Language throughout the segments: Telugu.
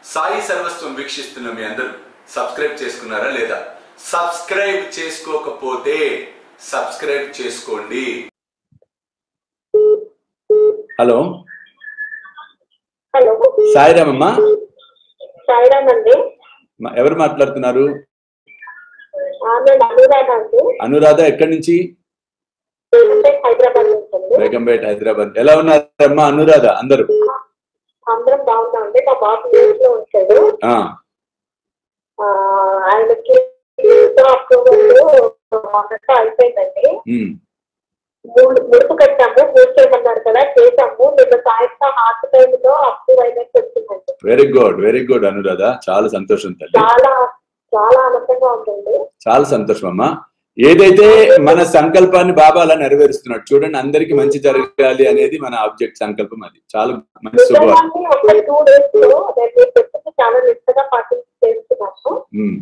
సాయి సర్వస్వం వీక్షిస్తున్న మీ అందరూ సబ్స్క్రైబ్ చేసుకున్నారా లేదా సబ్స్క్రైబ్ చేసుకోకపోతే సబ్స్క్రైబ్ చేసుకోండి హలో హలో సాయిరామ్ అమ్మా సాయిరామ్ అండి మ- ఎవరు మాట్లాడుతున్నారు ఆ, నేను అనురాధ అండి అనురాధ ఎక్కడి నుంచి బేగంపేట్ హైదరాబాద్ నుంచి అండి బేగంపేట హైదరాబాద్ ఎలా ఉన్నారమ్మా అనురాధ అందరూ అందరం బాగున్నాం అండి మా బాబు న్యూస్ లో ఉంచాడు ఆ, ఆ, ఆయనకి అప్రూవల్ మొన్నట్టు అయిపోయిందండి ఉమ్, మూడు ముడుపు కట్టాము పూజ చేయమన్నారు కదా చేసాము నిన్న సాయంత్రం హార్ట్ టైమ్ లో అప్రూవ్ అయినట్టు వచ్చిందండి very good very good Anuradha చాలా సంతోషం తల్లి చాలా చాలా ఆనందంగా ఉందండి చాలా సంతోషం అమ్మా ఏదైతే మన సంకల్పాన్ని బాబా అలా నెరవేరుస్తున్నాడు చూడండి అందరికి మంచి జరగాలి అనేది మన ఆబ్జెక్ట్ సంకల్పం అది చాలా మంచి శుభవార్త నిజంగానే ఒక టూ డేస్ లో నేను మీరు చెప్పింది చాలా నిష్టగా పాటించి చేస్తున్నాము ఉమ్,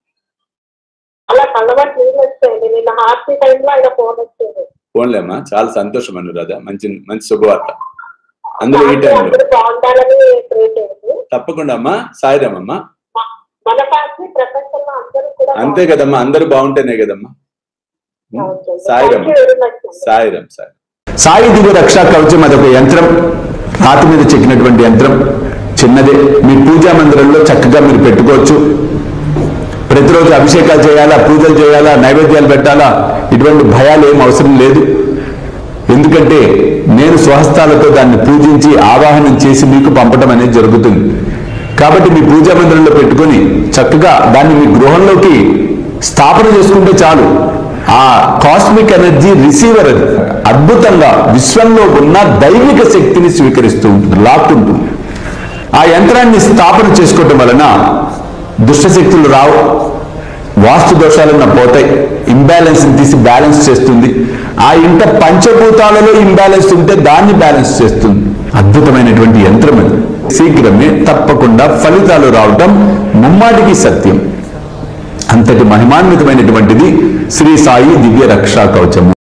అలా కళ్ళవాటి నీళ్ళు వచ్చాయండి నిన్న హార్ట్ టైమ్ లో ఆయన ఫోన్ వచ్చింది పోన్లే అమ్మా చాలా సంతోషం అనురాధ మంచి మంచి శుభవార్త అందులో ఈ ఫ్యామిలీ టైంలో అందరూ బాగుండాలని ప్రే చేయండి తప్పకుండా అమ్మా సాయిరామ్ అమ్మా మ- మన ఫ్యామిలీ ప్రపంచంలో అందరూ కూడా అంతే కదమ్మా అందరూ బాగుంటేనే కదమ్మా ఉమ్, సాయిరామ్ వెరీ మచ్ సాయిరామ్ సాయి సాయి దివ్య రక్షా కవచం అదొక యంత్రం రాతి మీద చెక్కినటువంటి యంత్రం చిన్నదే మీ పూజా మందిరంలో చక్కగా మీరు పెట్టుకోవచ్చు ప్రతిరోజు అభిషేకాలు చేయాలా పూజలు చేయాలా నైవేద్యాలు పెట్టాలా ఇటువంటి భయాలు ఏం అవసరం లేదు ఎందుకంటే నేను స్వహస్తాలతో దాన్ని పూజించి ఆవాహనం చేసి మీకు పంపడం అనేది జరుగుతుంది కాబట్టి మీ పూజా మందిరంలో పెట్టుకొని చక్కగా దాన్ని మీ గృహంలోకి స్థాపన చేసుకుంటే చాలు ఆ కాస్మిక్ ఎనర్జీ రిసీవర్ అది అద్భుతంగా విశ్వంలో ఉన్న దైవిక శక్తిని స్వీకరిస్తూ ఉంటుంది లాక్కుంటుంది ఆ యంత్రాన్ని స్థాపన చేసుకోవటం వలన దుష్టశక్తులు రావు వాస్తు దోషాలన్న పోతాయి ఇంబ్యాలెన్స్ తీసి బ్యాలెన్స్ చేస్తుంది ఆ ఇంట పంచభూతాలలో ఇంబ్యాలెన్స్ ఉంటే దాన్ని బ్యాలెన్స్ చేస్తుంది అద్భుతమైనటువంటి యంత్రం అది శీఘ్రమే తప్పకుండా ఫలితాలు రావటం ముమ్మాటికి సత్యం అంతటి మహిమాన్వితమైనటువంటిది శ్రీ సాయి దివ్య రక్షా కవచము